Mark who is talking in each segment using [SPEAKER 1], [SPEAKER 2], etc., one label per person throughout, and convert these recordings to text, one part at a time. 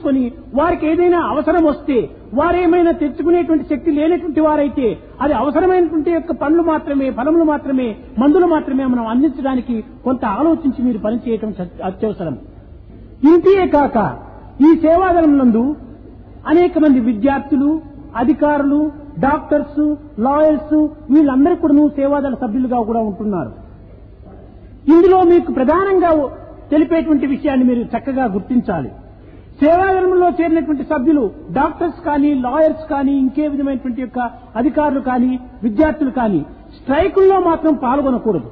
[SPEAKER 1] తీసుకొని వారికి ఏదైనా అవసరం వస్తే వారేమైనా తెచ్చుకునేటువంటి శక్తి లేనటువంటి వారైతే అది అవసరమైనటువంటి యొక్క పనులు మాత్రమే ఫలములు మాత్రమే మందులు మాత్రమే మనం అందించడానికి కొంత ఆలోచించి మీరు పనిచేయటం సత్- అత్యవసరం ఇంటియే కాక ఈ సేవాదళం నందు అనేక మంది విద్యార్థులు అధికారులు డాక్టర్స్ లాయర్స్ వీళ్ళందరూ కూడా సేవాదళ సభ్యులుగా కూడా ఉంటున్నారు ఇందులో మీకు ప్రధానంగా తెలిపేటువంటి విషయాన్ని మీరు చక్కగా గుర్తించాలి సేవాదళంలో చేరినటువంటి సభ్యులు డాక్టర్స్ కానీ లాయర్స్ కానీ ఇంకే విధమైనటువంటి యొక్క అధికారులు కానీ విద్యార్థులు కానీ స్ట్రైకుల్లో మాత్రం పాల్గొనకూడదు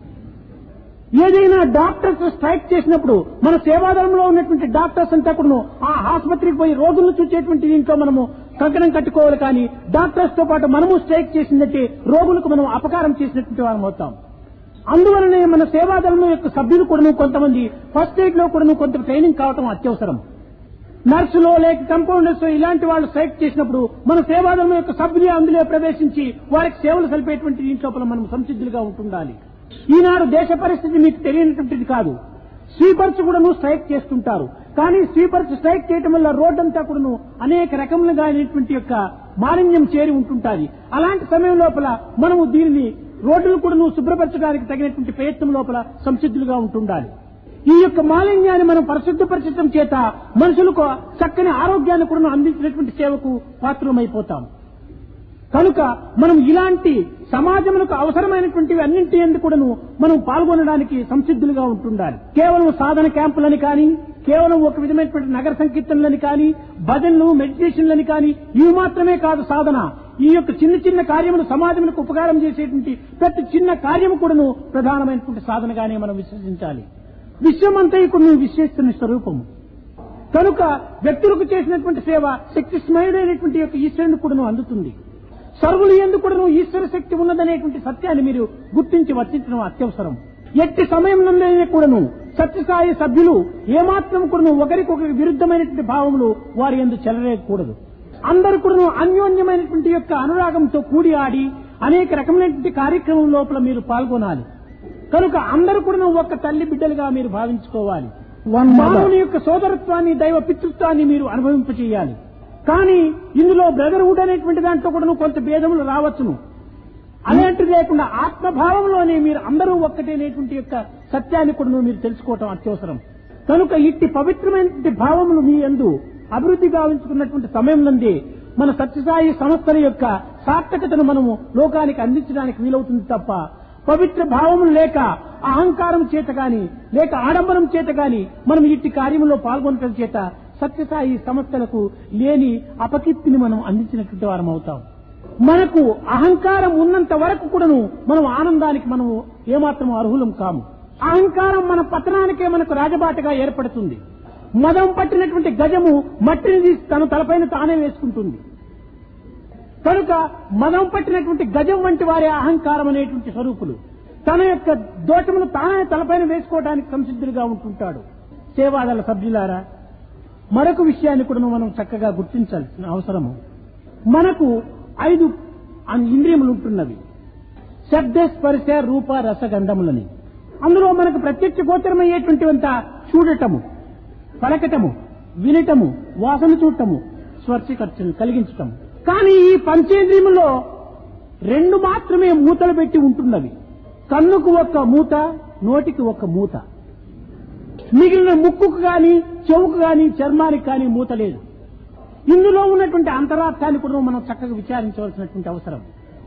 [SPEAKER 1] ఏదైనా డాక్టర్స్ స్ట్రైక్ చేసినప్పుడు మన సేవాదళంలో ఉన్నటువంటి డాక్టర్స్ అంతా కూడా ఆ ఆసుపత్రికి పోయి రోగులను చూసేటువంటి దీంట్లో మనము కంకణం కట్టుకోవాలి కానీ డాక్టర్స్ తో పాటు మనము స్ట్రైక్ చేసినట్టే రోగులకు మనం అపకారం చేసినటువంటి వారం అవుతాం అందువలనే మన సేవాదళం యొక్క సభ్యులు కూడా కొంతమంది ఫస్ట్ ఎయిడ్ లో కూడా కొంత ట్రైనింగ్ కావటం అత్యవసరం నర్సులో లేక కంపౌండర్స్ ఇలాంటి వాళ్ళు స్ట్రైక్ చేసినప్పుడు మన సేవాదళం యొక్క సభ్యులు అందులో ప్రవేశించి వారికి సేవలు సలిపేటువంటి దీంట్లో మనం సంసిద్ధులుగా ఉంటుండాలి ఈనాడు దేశ పరిస్థితి మీకు తెలియనటువంటిది కాదు స్వీపర్స్ కూడాను స్ట్రైక్ చేస్తుంటారు కానీ స్వీపర్స్ స్ట్రైక్ చేయటం వల్ల రోడ్డంతా కూడాను అనేక రకములుగా అయినటువంటి యొక్క మాలిన్యం చేరి ఉంటుంటాది అలాంటి సమయం లోపల మనము దీనిని రోడ్డును కూడాను శుభ్రపరచడానికి తగినటువంటి ప్రయత్నం లోపల సంసిద్ధులుగా ఉంటుండాలి ఈ యొక్క మాలిన్యాన్ని మనం పరిశుద్ధపరచడం చేత మనుషులకు చక్కని ఆరోగ్యాన్ని కూడా అందించినటువంటి సేవకు పాత్రమైపోతాం కనుక మనం ఇలాంటి సమాజములకు అవసరమైనటువంటివి అన్నింటి ఎందుకు కూడాను మనం పాల్గొనడానికి సంసిద్ధులుగా ఉంటుండాలి కేవలం సాధన క్యాంపులని కానీ కేవలం ఒక విధమైనటువంటి నగర సంకీర్తనలని కానీ భజనలు మెడిటేషన్లని కానీ ఇవి మాత్రమే కాదు సాధన ఈ యొక్క చిన్న చిన్న కార్యములు సమాజములకు ఉపకారం చేసేటువంటి ప్రతి చిన్న కార్యము కూడాను ప్రధానమైనటువంటి సాధనగానే మనం విశ్వసించాలి విశ్వమంతా ఇప్పుడు విశ్వేస్తున్న స్వరూపము కనుక వ్యక్తులకు చేసినటువంటి సేవ శక్తి స్మయుడైనటువంటి యొక్క ఈశ్వరుని కూడాను అందుతుంది సర్వులు ఎందుకు కూడాను ఈశ్వర శక్తి ఉన్నదనేటువంటి సత్యాన్ని మీరు గుర్తించి వర్తించడం అత్యవసరం ఎట్టి సమయంలోనే కూడాను సత్యసాయి సభ్యులు ఏమాత్రం కూడాను ఒకరికొకరికి విరుద్ధమైనటువంటి భావములు వారి ఎందు చెలరేయకూడదు అందరు కూడాను అన్యోన్యమైనటువంటి యొక్క అనురాగంతో కూడి ఆడి అనేక రకమైనటువంటి కార్యక్రమం లోపల మీరు పాల్గొనాలి కనుక అందరూ కూడా ఒక్క తల్లి బిడ్డలుగా మీరు భావించుకోవాలి మానవుని యొక్క సోదరత్వాన్ని దైవ పితృత్వాన్ని మీరు అనుభవింపచేయాలి కానీ ఇందులో బ్రదర్హుడ్ అనేటువంటి దాంట్లో కూడా కొంత భేదములు రావచ్చును అలాంటిది లేకుండా ఆత్మభావంలోనే మీరు అందరూ ఒక్కటేనేటువంటి యొక్క సత్యాన్ని కూడా మీరు తెలుసుకోవటం అత్యవసరం కనుక ఇట్టి పవిత్రమైనటువంటి భావములు మీ ఎందు అభివృద్ధి గావించుకున్నటువంటి సమయం నుండి మన సత్యసాయి సంస్థల యొక్క సార్థకతను మనము లోకానికి అందించడానికి వీలవుతుంది తప్ప పవిత్ర భావములు లేక అహంకారం చేత గాని లేక ఆడంబరం చేత గాని మనం ఇట్టి కార్యములో పాల్గొనటం చేత సత్యసాయి సంస్థలకు లేని అపకీర్తిని మనం అందించినటువంటి వారం అవుతాం మనకు అహంకారం ఉన్నంత వరకు కూడాను మనం ఆనందానికి మనము ఏమాత్రం అర్హులం కాము అహంకారం మన పతనానికే మనకు రాజబాటగా ఏర్పడుతుంది మదం పట్టినటువంటి గజము మట్టిని తీసి తన తలపైన తానే వేసుకుంటుంది కనుక మదం పట్టినటువంటి గజం వంటి వారి అహంకారం అనేటువంటి స్వరూపులు తన యొక్క దోషమును తానే తలపైన వేసుకోవడానికి సంసిద్ధులుగా ఉంటుంటాడు సేవాదళ సభ్యులారా మరొక విషయాన్ని కూడా మనం చక్కగా గుర్తించాల్సిన అవసరము మనకు ఐదు అన్- ఇంద్రియములు ఉంటున్నవి శబ్ద స్పర్శ రూప రసగంధములని అందులో మనకు ప్రత్యక్ష గోచరమయ్యేటువంటివంత చూడటము పలకటము వినటము వాసన చూడటము స్పర్శ ఖర్చును కలిగించటము కానీ ఈ పంచేంద్రియములో రెండు మాత్రమే మూతలు పెట్టి ఉంటున్నవి కన్నుకు ఒక మూత నోటికి ఒక మూత మిగిలిన ముక్కుకు గాని చెవుకు గాని చర్మానికి కానీ మూత లేదు ఇందులో ఉన్నటువంటి అంతరార్థాన్ని కూడా మనం చక్కగా విచారించవలసినటువంటి అవసరం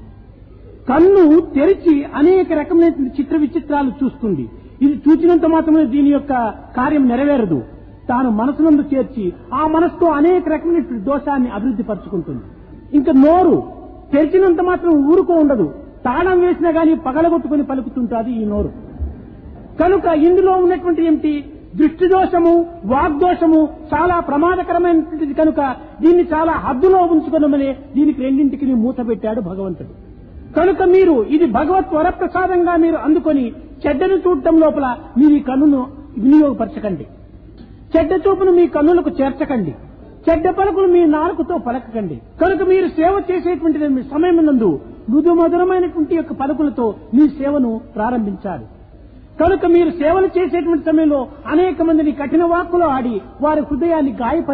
[SPEAKER 1] కన్ను తెరిచి అనేక రకమైనటువంటి చిత్ర విచిత్రాలు చూస్తుంది ఇది చూచినంత మాత్రమే దీని యొక్క కార్యం నెరవేరదు తాను మనసునందు చేర్చి ఆ మనసుతో అనేక రకమైనటువంటి దోషాన్ని అభివృద్ధి పరుచుకుంటుంది ఇంకా నోరు తెరిచినంత మాత్రం ఊరుకో ఉండదు తాళం వేసినా గానీ పగలగొట్టుకుని పలుకుతుంటాది ఈ నోరు కనుక ఇందులో ఉన్నటువంటి ఏమిటి దృష్టి దోషము వాగ్దోషము చాలా ప్రమాదకరమైనటువంటిది కనుక దీన్ని చాలా హద్దులో ఉంచుకోనమని దీనికి రెండింటికి మూత పెట్టాడు భగవంతుడు కనుక మీరు ఇది భగవత్ వరప్రసాదంగా మీరు అందుకొని చెడ్డను చూడటం లోపల మీరు ఈ కన్నును వినియోగపరచకండి చెడ్డ చూపును మీ కన్నులకు చేర్చకండి చెడ్డ పలుకులు మీ నాలుకతో పలకకండి కనుక మీరు సేవ చేసేటువంటి మీ సమయం నందు మృదు మధురమైనటువంటి యొక్క పలుకులతో మీ సేవను ప్రారంభించాలి కనుక మీరు సేవలు చేసేటువంటి సమయంలో అనేక మందిని కఠిన వాక్కులు ఆడి వారి హృదయాన్ని గాయపరి